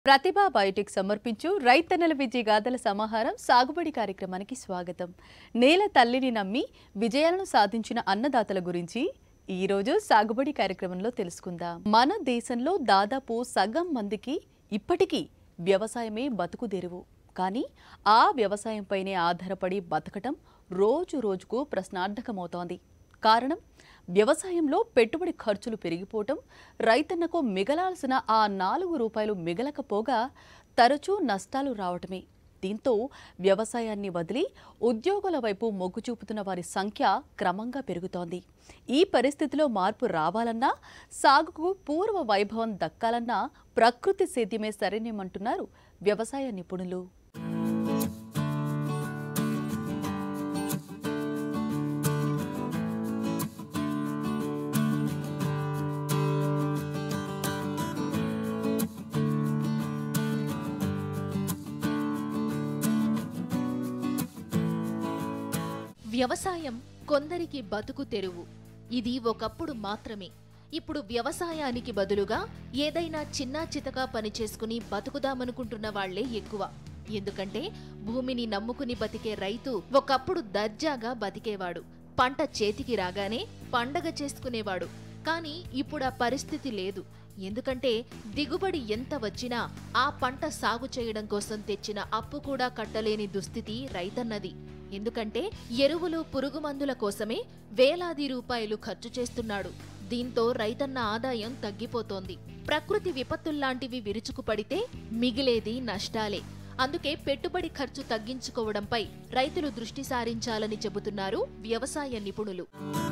ప్రతిభా Biotique సమర్పించు రైతన్నల విజయ గాథల సమాహారం సాగుబడి కార్యక్రమానికి స్వాగతం నేల తల్లిని నమ్మి విజయాలను సాధించిన అన్నదాతల గురించి ఈ రోజు సాగుబడి కార్యక్రమంలో తెలుసుకుందాం మన దేశంలో దాదాపు సగం మందికి ఇప్పటికీ వ్యవసాయమే బతుకుదెరువు కానీ ఆ వ్యవసాయంపైనే ఆధారపడి బతకటం రోజు రోజుకు ప్రశ్నార్థకమవుతోంది కారణం వ్యవసాయంలో పెట్టుబడి ఖర్చులు పెరిగిపోవటం రైతన్నకు మిగలాల్సిన ఆ నాలుగు రూపాయలు మిగలకపోగా తరచూ నష్టాలు రావటమే దీంతో వ్యవసాయాన్ని వదిలి ఉద్యోగుల వైపు మొగ్గు చూపుతున్న వారి సంఖ్య క్రమంగా పెరుగుతోంది ఈ పరిస్థితిలో మార్పు రావాలన్నా సాగుకు పూర్వ వైభవం దక్కాలన్నా ప్రకృతి సేద్యమే సరైనమంటున్నారు వ్యవసాయ నిపుణులు వ్యవసాయం కొందరికి బతుకు తెరువు ఇది ఒకప్పుడు మాత్రమే ఇప్పుడు వ్యవసాయానికి బదులుగా ఏదైనా చిన్నా చితకా పనిచేసుకుని బతుకుదామనుకుంటున్న వాళ్లే ఎక్కువ ఎందుకంటే భూమిని నమ్ముకుని బతికే రైతు ఒకప్పుడు దర్జాగా బతికేవాడు పంట చేతికి రాగానే పండగ చేసుకునేవాడు కానీ ఇప్పుడు ఆ పరిస్థితి లేదు ఎందుకంటే దిగుబడి ఎంత వచ్చినా ఆ పంట సాగు చేయడం కోసం తెచ్చిన అప్పు కూడా కట్టలేని దుస్థితి రైతన్నది ఎందుకంటే ఎరువులు పురుగుమందుల కోసమే వేలాది రూపాయలు ఖర్చు చేస్తున్నాడు దీంతో రైతన్న ఆదాయం తగ్గిపోతోంది ప్రకృతి విపత్తుల్లాంటివి విరుచుకుపడితే మిగిలేది నష్టాలే అందుకే పెట్టుబడి ఖర్చు తగ్గించుకోవడంపై రైతులు దృష్టి సారించాలని చెబుతున్నారు వ్యవసాయ నిపుణులు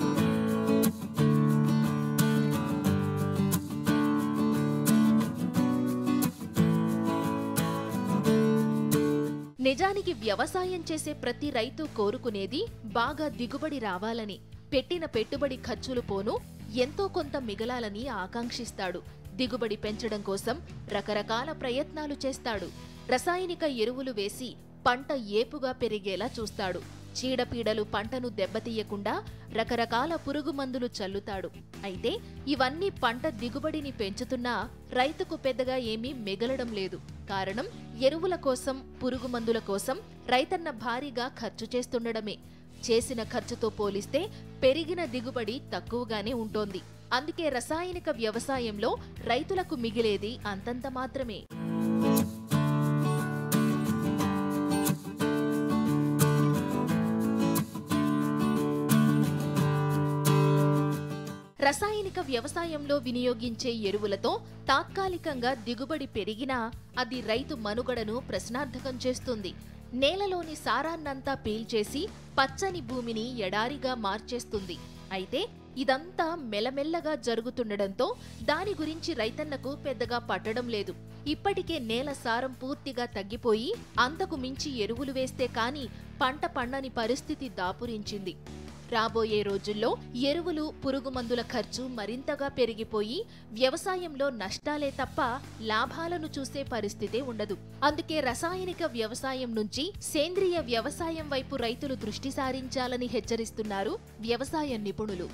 నిజానికి వ్యవసాయం చేసే ప్రతి రైతు కోరుకునేది బాగా దిగుబడి రావాలని పెట్టిన పెట్టుబడి ఖర్చులు పోను ఎంతో కొంత మిగలాలని ఆకాంక్షిస్తాడు దిగుబడి పెంచడం కోసం రకరకాల ప్రయత్నాలు చేస్తాడు రసాయనిక ఎరువులు వేసి పంట ఏపుగా పెరిగేలా చూస్తాడు చీడపీడలు పంటను దెబ్బతీయకుండా రకరకాల పురుగు మందులు చల్లుతాడు అయితే ఇవన్నీ పంట దిగుబడిని పెంచుతున్నా రైతుకు పెద్దగా ఏమీ మిగలడం లేదు కారణం ఎరువుల కోసం పురుగు మందుల కోసం రైతన్న భారీగా ఖర్చు చేస్తుండడమే చేసిన ఖర్చుతో పోలిస్తే పెరిగిన దిగుబడి తక్కువగానే ఉంటోంది అందుకే రసాయనిక వ్యవసాయంలో రైతులకు మిగిలేది అంతంత మాత్రమే రసాయనిక వ్యవసాయంలో వినియోగించే ఎరువులతో తాత్కాలికంగా దిగుబడి పెరిగినా అది రైతు మనుగడను ప్రశ్నార్థకం చేస్తుంది నేలలోని సారాన్నంతా పీల్చేసి పచ్చని భూమిని ఎడారిగా మార్చేస్తుంది అయితే ఇదంతా మెల్లమెల్లగా జరుగుతుండడంతో దాని గురించి రైతన్నకు పెద్దగా పట్టడం లేదు ఇప్పటికే నేల సారం పూర్తిగా తగ్గిపోయి అంతకు మించి ఎరువులు వేస్తే కాని పంట పండని పరిస్థితి దాపురించింది రాబోయే రోజుల్లో ఎరువులు పురుగుమందుల ఖర్చు మరింతగా పెరిగిపోయి వ్యవసాయంలో నష్టాలే తప్ప లాభాలను చూసే పరిస్థితే ఉండదు అందుకే రసాయనిక వ్యవసాయం నుంచి సేంద్రియ వ్యవసాయం వైపు రైతులు దృష్టి సారించాలని హెచ్చరిస్తున్నారు వ్యవసాయ నిపుణులు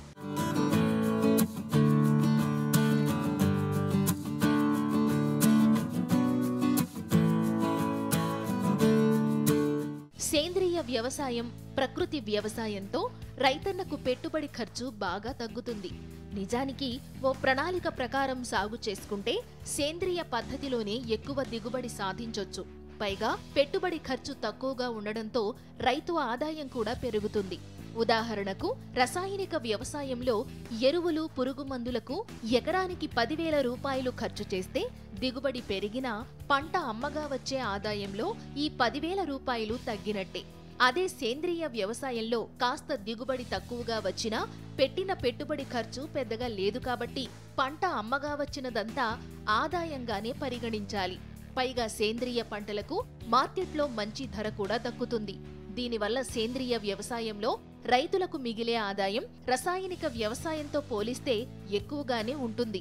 సేంద్రియ వ్యవసాయం ప్రకృతి వ్యవసాయంతో రైతన్నకు పెట్టుబడి ఖర్చు బాగా తగ్గుతుంది నిజానికి ఓ ప్రణాళిక ప్రకారం సాగు చేసుకుంటే సేంద్రియ పద్ధతిలోనే ఎక్కువ దిగుబడి సాధించొచ్చు పైగా పెట్టుబడి ఖర్చు తక్కువగా ఉండడంతో రైతు ఆదాయం కూడా పెరుగుతుంది ఉదాహరణకు రసాయనిక వ్యవసాయంలో ఎరువులు పురుగు మందులకు ఎకరానికి పదివేల రూపాయలు ఖర్చు చేస్తే దిగుబడి పెరిగినా పంట అమ్మగా వచ్చే ఆదాయంలో ఈ పదివేల రూపాయలు తగ్గినట్టే అదే సేంద్రియ వ్యవసాయంలో కాస్త దిగుబడి తక్కువగా వచ్చినా పెట్టిన పెట్టుబడి ఖర్చు పెద్దగా లేదు కాబట్టి పంట అమ్మగా వచ్చినదంతా ఆదాయంగానే పరిగణించాలి పైగా సేంద్రియ పంటలకు మార్కెట్లో మంచి ధర కూడా దక్కుతుంది దీనివల్ల సేంద్రియ వ్యవసాయంలో రైతులకు మిగిలే ఆదాయం రసాయనిక వ్యవసాయంతో పోలిస్తే ఎక్కువగానే ఉంటుంది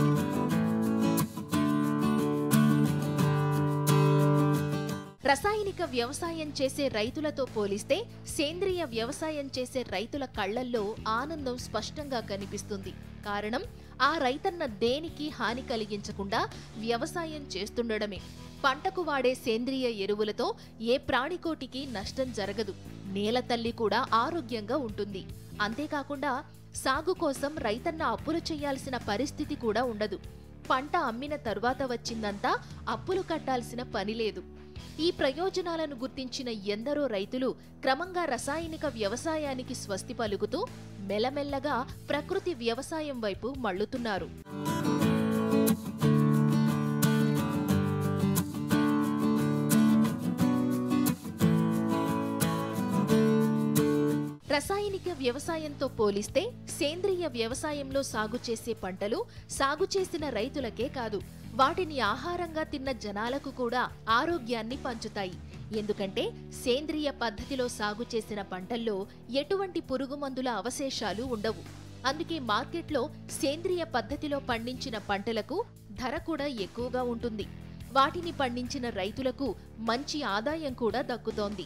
రసాయనిక రసాయనిక వ్యవసాయం చేసే రైతులతో పోలిస్తే సేంద్రియ వ్యవసాయం చేసే రైతుల కళ్లల్లో ఆనందం స్పష్టంగా కనిపిస్తుంది కారణం ఆ రైతన్న దేనికి హాని కలిగించకుండా వ్యవసాయం చేస్తుండడమే పంటకు వాడే సేంద్రియ ఎరువులతో ఏ ప్రాణికోటికి నష్టం జరగదు నేల తల్లి కూడా ఆరోగ్యంగా ఉంటుంది అంతేకాకుండా సాగు కోసం రైతన్న అప్పులు చేయాల్సిన పరిస్థితి కూడా ఉండదు పంట అమ్మిన తరువాత వచ్చిందంతా అప్పులు కట్టాల్సిన పని లేదు ఈ ప్రయోజనాలను గుర్తించిన ఎందరో రైతులు క్రమంగా రసాయనిక వ్యవసాయానికి స్వస్తి పలుకుతూ మెల్లమెల్లగా ప్రకృతి వ్యవసాయం వైపు మళ్లుతున్నారు రసాయనిక వ్యవసాయంతో పోలిస్తే సేంద్రియ వ్యవసాయంలో సాగు చేసే పంటలు సాగు చేసిన రైతులకే కాదు వాటిని ఆహారంగా తిన్న జనాలకు కూడా ఆరోగ్యాన్ని పంచుతాయి ఎందుకంటే సేంద్రియ పద్ధతిలో సాగు చేసిన పంటల్లో ఎటువంటి పురుగుమందుల అవశేషాలు ఉండవు అందుకే మార్కెట్లో సేంద్రియ పద్ధతిలో పండించిన పంటలకు ధర కూడా ఎక్కువగా ఉంటుంది వాటిని పండించిన రైతులకు మంచి ఆదాయం కూడా దక్కుతోంది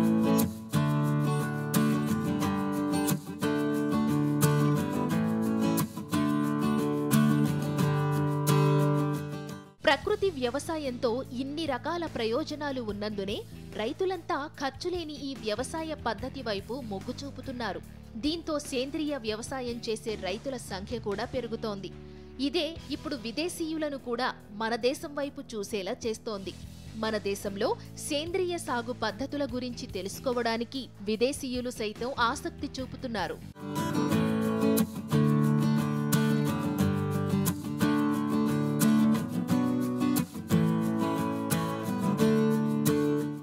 ప్రకృతి వ్యవసాయంతో ఇన్ని రకాల ప్రయోజనాలు ఉన్నందునే రైతులంతా ఖర్చులేని ఈ వ్యవసాయ పద్ధతి వైపు మొగ్గు చూపుతున్నారు దీంతో సేంద్రియ వ్యవసాయం చేసే రైతుల సంఖ్య కూడా పెరుగుతోంది ఇదే ఇప్పుడు విదేశీయులను కూడా మన దేశం వైపు చూసేలా చేస్తోంది మన దేశంలో సేంద్రియ సాగు పద్ధతుల గురించి తెలుసుకోవడానికి విదేశీయులు సైతం ఆసక్తి చూపుతున్నారు